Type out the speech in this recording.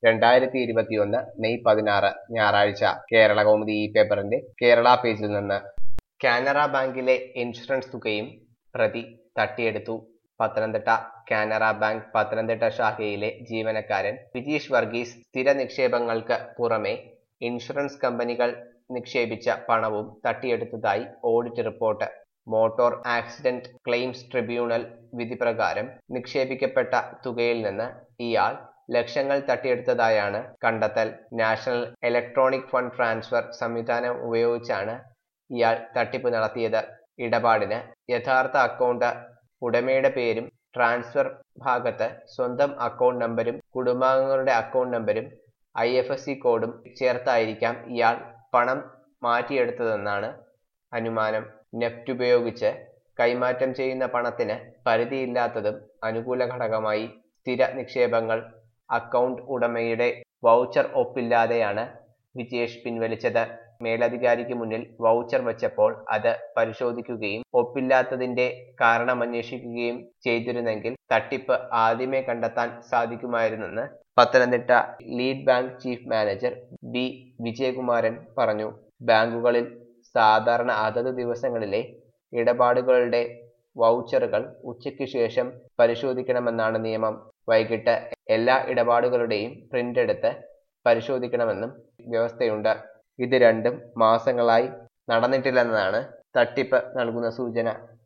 രണ്ടായിരത്തി ഇരുപത്തിയൊന്ന് മെയ് പതിനാറ് ഞായറാഴ്ച കേരള കൗമുദി ഈ പേപ്പറിന്റെ കേരള പേജിൽ നിന്ന് കാനറ ബാങ്കിലെ ഇൻഷുറൻസ് തുകയും പ്രതി തട്ടിയെടുത്തു പത്തനംതിട്ട കാനറ ബാങ്ക് പത്തനംതിട്ട ശാഖയിലെ ജീവനക്കാരൻ വിജീഷ് വർഗീസ് സ്ഥിര നിക്ഷേപങ്ങൾക്ക് പുറമെ ഇൻഷുറൻസ് കമ്പനികൾ നിക്ഷേപിച്ച പണവും തട്ടിയെടുത്തതായി audit report motor accident claims tribunal വിധി പ്രകാരം നിക്ഷേപിക്കപ്പെട്ട തുകയിൽ നിന്ന് ഇയാൾ ലക്ഷങ്ങൾ തട്ടിയെടുത്തതായാണ് കണ്ടെത്തൽ നാഷണൽ ഇലക്ട്രോണിക് ഫണ്ട് ട്രാൻസ്ഫർ സംവിധാനം ഉപയോഗിച്ചാണ് ഇയാൾ തട്ടിപ്പ് നടത്തിയത് ഇടപാടിന് യഥാർത്ഥ അക്കൗണ്ട് ഉടമയുടെ പേരും ട്രാൻസ്ഫർ ഭാഗത്ത് സ്വന്തം അക്കൗണ്ട് നമ്പരും കുടുംബാംഗങ്ങളുടെ അക്കൗണ്ട് നമ്പരും ഐ എഫ് എസ് സി കോഡും ചേർത്തായിരിക്കാം ഇയാൾ പണം മാറ്റിയെടുത്തതെന്നാണ് അനുമാനം നെഫ്റ്റ് ഉപയോഗിച്ച് കൈമാറ്റം ചെയ്യുന്ന പണത്തിന് പരിധിയില്ലാത്തതും അനുകൂല ഘടകമായി സ്ഥിര നിക്ഷേപങ്ങൾ അക്കൗണ്ട് ഉടമയുടെ വൗച്ചർ ഒപ്പില്ലാതെയാണ് വിജേഷ് പിൻവലിച്ചത് മേലധികാരിക്ക് മുന്നിൽ വൗച്ചർ വെച്ചപ്പോൾ അത് പരിശോധിക്കുകയും ഒപ്പില്ലാത്തതിന്റെ കാരണമന്വേഷിക്കുകയും ചെയ്തിരുന്നെങ്കിൽ തട്ടിപ്പ് ആദ്യമേ കണ്ടെത്താൻ സാധിക്കുമായിരുന്നെന്ന് Pathanamthitta lead bank chief manager B Vijayakumaran പറഞ്ഞു ബാങ്കുകളിൽ സാധാരണ അതത് ദിവസങ്ങളിലെ ഇടപാടുകളുടെ വൗച്ചറുകൾ ഉച്ചയ്ക്ക് ശേഷം പരിശോധിക്കണമെന്നാണ് നിയമം വൈകിട്ട് എല്ലാ ഇടപാടുകളുടെയും പ്രിന്റ് എടുത്ത് പരിശോധിക്കണമെന്നും വ്യവസ്ഥയുണ്ട് ഇത് രണ്ടും മാസങ്ങളായി നടന്നിട്ടില്ലെന്നാണ് തട്ടിപ്പ് നൽകുന്ന സൂചന